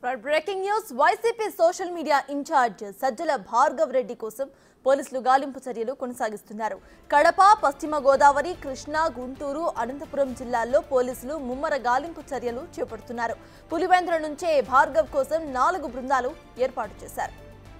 breaking news YCP social media in-charge Sajjala Bhargav Reddy కోసం పోలీసులు గాలింపు చర్యలు కొనసాగిస్తున్నారు కడప పశ్చిమ గోదావరి కృష్ణా గుంటూరు అనంతపురం జిల్లాల్లో పోలీసులు ముమ్మర గాలింపు చర్యలు చేపడుతున్నారు పులివెందుల నుంచే భార్గవ్ కోసం నాలుగు బృందాలు ఏర్పాటు చేశారు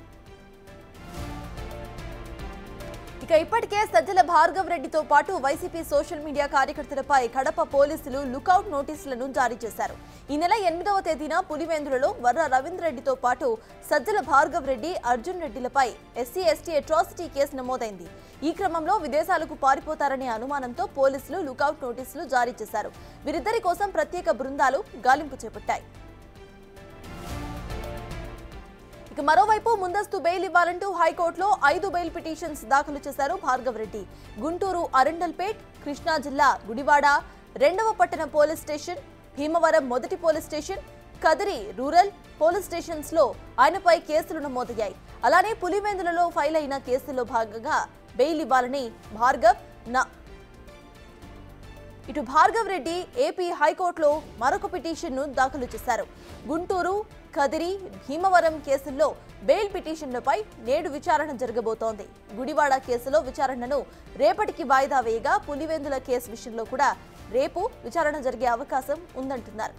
ఇక ఇప్పటికే సజ్జల భార్గవ్ రెడ్డితో పాటు వైసీపీ సోషల్ మీడియా కార్యకర్తలపై కడప పోలీసులు లుకౌట్ నోటీసులను జారీ చేశారు ఈ నెల ఎనిమిదవ తేదీన పులివెందులలో వర్ర రవీంద్ర రెడ్డితో పాటు సజ్జల భార్గవ్ రెడ్డి అర్జున్ రెడ్డిలపై ఎస్సీ ఎస్టీ అట్రాసిటీ కేసు నమోదైంది ఈ క్రమంలో విదేశాలకు పారిపోతారనే అనుమానంతో పోలీసులు లుకౌట్ నోటీసులు జారీ చేశారు వీరిద్దరి కోసం ప్రత్యేక బృందాలు గాలింపు చేపట్టాయి ఇక మరోవైపు ముందస్తు బెయిల్ ఇవ్వాలంటూ హైకోర్టులో ఐదు బెయిల్ పిటిషన్స్ దాఖలు చేశారు భార్గవ్ రెడ్డి గుంటూరు అరండల్పేట్ కృష్ణా జిల్లా గుడివాడ రెండవ పట్టణ పోలీస్ స్టేషన్ భీమవరం మొదటి police station Kadiri rural police stations లో ఆయనపై కేసులు నమోదయ్యాయి అలానే పులివెందులలో ఫైల్ అయిన కేసుల్లో భాగంగా బెయిల్ ఇవ్వాలని భార్గవ్ నా ఇటు భార్గవ్ రెడ్డి ఏపీ హైకోర్టులో మరొక పిటిషన్ను దాఖలు చేశారు గుంటూరు కదిరి భీమవరం కేసుల్లో బెయిల్ పిటిషన్లపై నేడు విచారణ జరగబోతోంది గుడివాడ కేసులో విచారణను రేపటికి వాయిదా వేయగా పులివెందుల కేసు విషయంలో కూడా రేపు విచారణ జరిగే అవకాశం ఉందంటున్నారు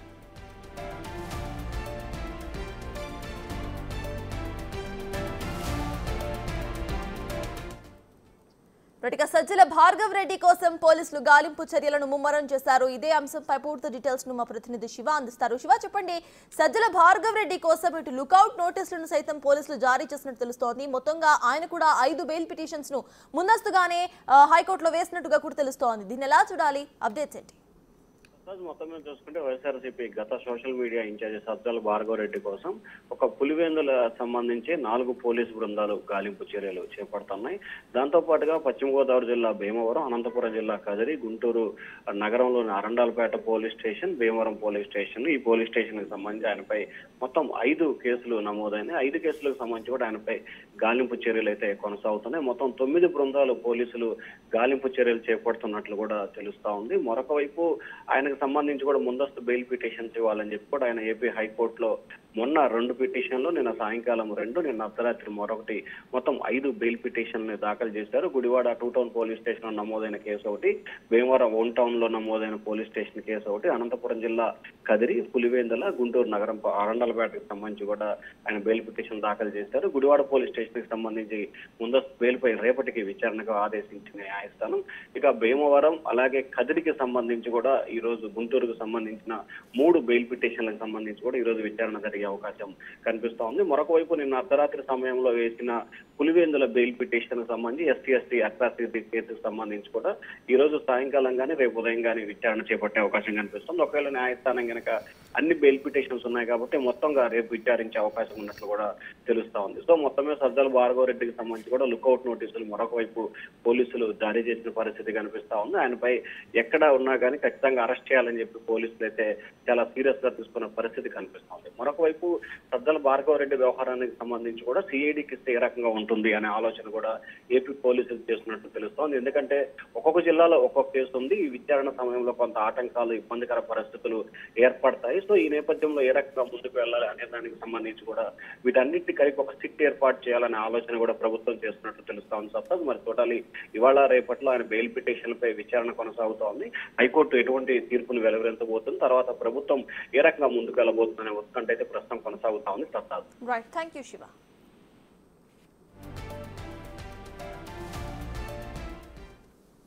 ఇక సజ్జల భార్గవ్ రెడ్డి కోసం పోలీసులు గాలింపు చర్యలను ముమ్మరం చేశారు ఇదే అంశంపై పూర్తి డీటెయిల్స్ ను మా ప్రతినిధి శివ అందిస్తారు శివ చెప్పండి సజ్జల భార్గవ్ రెడ్డి కోసం ఇటు లుకౌట్ నోటీసులను సైతం పోలీసులు జారీ చేసినట్టు తెలుస్తోంది మొత్తంగా ఆయన కూడా ఐదు బెయిల్ పిటిషన్స్ ను ముందస్తుగానే ఆ, హైకోర్టులో వేసినట్టుగా కూడా తెలుస్తోంది దీన్ని ఎలా చూడాలి అప్డేట్స్ ఏంటి ప్రసాద్ మొత్తం మీద చూసుకుంటే వైఎస్ఆర్సీపీ గత social media in-charge Sajjala Bhargava Reddy కోసం ఒక పులివెందుల సంబంధించి నాలుగు పోలీసు బృందాలు గాలింపు చర్యలు చేపడుతున్నాయి దాంతో పాటుగా పశ్చిమ గోదావరి జిల్లా భీమవరం అనంతపురం జిల్లా కదిరి గుంటూరు నగరంలోని Arundelpet police station Bhimavaram police station ఈ పోలీస్ స్టేషన్ కి సంబంధించి ఆయనపై మొత్తం ఐదు కేసులు నమోదైనాయి ఐదు కేసులకు సంబంధించి కూడా ఆయనపై గాలింపు చర్యలు అయితే కొనసాగుతున్నాయి మొత్తం తొమ్మిది బృందాలు పోలీసులు గాలింపు చర్యలు చేపడుతున్నట్లు కూడా తెలుస్తా ఉంది మరొక వైపు ఆయనకు సంబంధించి కూడా ముందస్తు బెయిల్ పిటిషన్స్ ఇవ్వాలని చెప్పి కూడా ఆయన ఏపీ హైకోర్టులో మొన్న రెండు పిటిషన్లు నిన్న సాయంకాలం రెండు నిన్న అర్ధరాత్రి మరొకటి మొత్తం ఐదు బెయిల్ పిటిషన్లు దాఖలు చేశారు Gudivada two town police station లో నమోదైన కేసు ఒకటి భీమవరం వన్ టౌన్ లో నమోదైన పోలీస్ స్టేషన్ కేసు ఒకటి అనంతపురం జిల్లా కదిరి పులివెందుల గుంటూరు నగరం అరండలపేటకు సంబంధించి కూడా ఆయన బెయిల్ పిటిషన్ దాఖలు చేశారు గుడివాడ పోలీస్ స్టేషన్ కి సంబంధించి ముందస్తు బెయిల్ పై రేపటికి విచారణకు ఆదేశించిన న్యాయస్థానం ఇక భీమవరం అలాగే కదిరికి సంబంధించి కూడా ఈ రోజు గుంటూరుకు సంబంధించిన మూడు బెయిల్ పిటిషన్లకు సంబంధించి కూడా ఈ రోజు విచారణ జరిగే అవకాశం కనిపిస్తా ఉంది మరొక వైపు నిన్న అర్ధరాత్రి సమయంలో వేసిన పులివెందుల బెయిల్ పిటిషన్ సంబంధించి ఎస్టీ ఎస్టీ అట్రాసిటీ కేసుకు సంబంధించి కూడా ఈ రోజు సాయంకాలం కానీ రేపు ఉదయం కానీ విచారణ చేపట్టే అవకాశం కనిపిస్తుంది ఒకవేళ న్యాయస్థానం కనుక అన్ని బెయిల్ పిటిషన్స్ ఉన్నాయి కాబట్టి మొత్తంగా రేపు విచారించే అవకాశం ఉన్నట్లు కూడా తెలుస్తా ఉంది సో మొత్తమే సజ్జల భార్గవ రెడ్డికి సంబంధించి కూడా లుకౌట్ నోటీసులు మరొక వైపు పోలీసులు జారీ చేసిన పరిస్థితి కనిపిస్తా ఉంది ఆయనపై ఎక్కడ ఉన్నా కానీ ఖచ్చితంగా అరెస్ట్ చేయాలని చెప్పి పోలీసులు అయితే చాలా సీరియస్ గా తీసుకున్న పరిస్థితి కనిపిస్తా ఉంది మరొక వైపు సజ్జల భార్గవ రెడ్డి వ్యవహారానికి సంబంధించి కూడా సిఐడికి ఇస్తే ఏ రకంగా ఉంటుంది అనే ఆలోచన కూడా ఏపీ పోలీసులు చేస్తున్నట్టు తెలుస్తోంది ఎందుకంటే ఒక్కొక్క జిల్లాలో ఒక్కొక్క కేసు ఉంది ఈ విచారణ సమయంలో కొంత ఆటంకాలు ఇబ్బందికర పరిస్థితులు ఏర్పడతాయి సో ఈ నేపథ్యంలో ఏ రకంగా ముందుకు వెళ్ళాలి అనే దానికి సంబంధించి కూడా వీటన్నిటి కలిపి ఒక సిట్ ఏర్పాటు చేయాలనే ఆలోచన కూడా ప్రభుత్వం చేస్తున్నట్టు తెలుస్తా ఉంది సప్తాజ్ మరి చూడాలి ఇవాళ రేపట్లో ఆయన బెయిల్ పిటిషన్ పై విచారణ కొనసాగుతోంది హైకోర్టు ఎటువంటి తీర్పును వెలువరించబోతుంది తర్వాత ప్రభుత్వం ఏ రకంగా ముందుకు వెళ్ళబోతుందనే ఉత్కంఠ అయితే ప్రస్తుతం కొనసాగుతా ఉంది సప్తాజ్ రైట్ థ్యాంక్ యూ శివ